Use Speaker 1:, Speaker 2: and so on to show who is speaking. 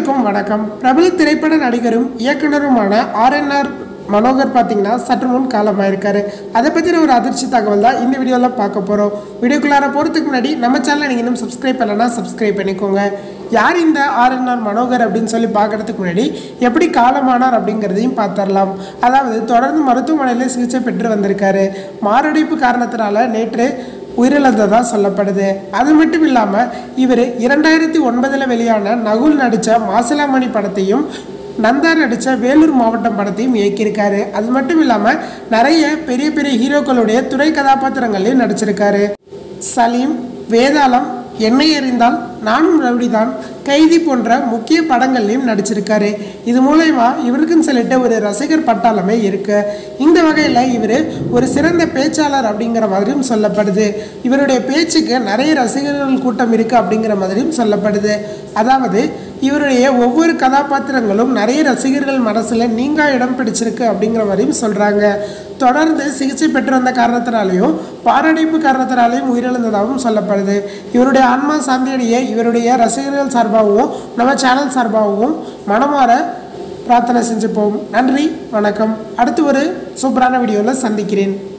Speaker 1: அனைவருக்கும் வணக்கம் பிரபல திரைப்பட நடிகரும் இயக்குனருமான ஆர்என்ஆர் மனோகர் பார்த்தீங்கன்னா சற்று முன் காலமாயிருக்காரு அதை பற்றின ஒரு அதிர்ச்சி தகவல் தான் இந்த வீடியோவில் பார்க்க போகிறோம் வீடியோக்குள்ளார போகிறதுக்கு முன்னாடி நம்ம சேனலை நீங்கள் இன்னும் சப்ஸ்கிரைப் பண்ணலன்னா சப்ஸ்கிரைப் பண்ணிக்கோங்க யார் இந்த ஆர்என்ஆர் மனோகர் அப்படின்னு சொல்லி பார்க்கறதுக்கு முன்னாடி எப்படி காலமானார் அப்படிங்கிறதையும் பார்த்துடலாம் அதாவது தொடர்ந்து மருத்துவமனையில் சிகிச்சை பெற்று வந்திருக்காரு மாரடைப்பு காரணத்தினால நேற்று உயிரிழந்ததாக சொல்லப்படுது அது மட்டும் இல்லாமல் இவர் இரண்டாயிரத்தி ஒன்பதில் வெளியான நகுல் நடித்த மாசிலாமணி படத்தையும் நந்தா நடித்த வேலூர் மாவட்டம் படத்தையும் இயக்கியிருக்காரு அது மட்டும் இல்லாமல் நிறைய பெரிய பெரிய ஹீரோக்களுடைய துணை கதாபாத்திரங்களையும் நடிச்சிருக்காரு சலீம் வேதாளம் என்னை எறிந்தால் நானும் ரவுடிதான் கைதி போன்ற முக்கிய படங்கள்லையும் நடிச்சிருக்காரு இது மூலயமா இவருக்குன்னு சொல்லிட்டு ஒரு ரசிகர் பட்டாளமே இருக்கு இந்த வகையில் இவர் ஒரு சிறந்த பேச்சாளர் அப்படிங்கிற மாதிரியும் சொல்லப்படுது இவருடைய பேச்சுக்கு நிறைய ரசிகர்கள் கூட்டம் இருக்கு அப்படிங்கிற மாதிரியும் சொல்லப்படுது அதாவது இவருடைய ஒவ்வொரு கதாபாத்திரங்களும் நிறைய ரசிகர்கள் மனசில் நீங்கா இடம் பிடிச்சிருக்கு அப்படிங்கிற மாதிரியும் சொல்கிறாங்க தொடர்ந்து சிகிச்சை பெற்று வந்த காரணத்தினாலையும் பாரடைப்பு காரணத்தினாலையும் உயிரிழந்ததாகவும் சொல்லப்படுது இவருடைய ஆன்மா சாந்தியடைய இவருடைய ரசிகர்கள் சார்பாகவும் நம்ம சேனல் சார்பாகவும் மனமாற பிரார்த்தனை செஞ்சுப்போம் நன்றி வணக்கம் அடுத்து ஒரு சூப்பரான வீடியோவில் சந்திக்கிறேன்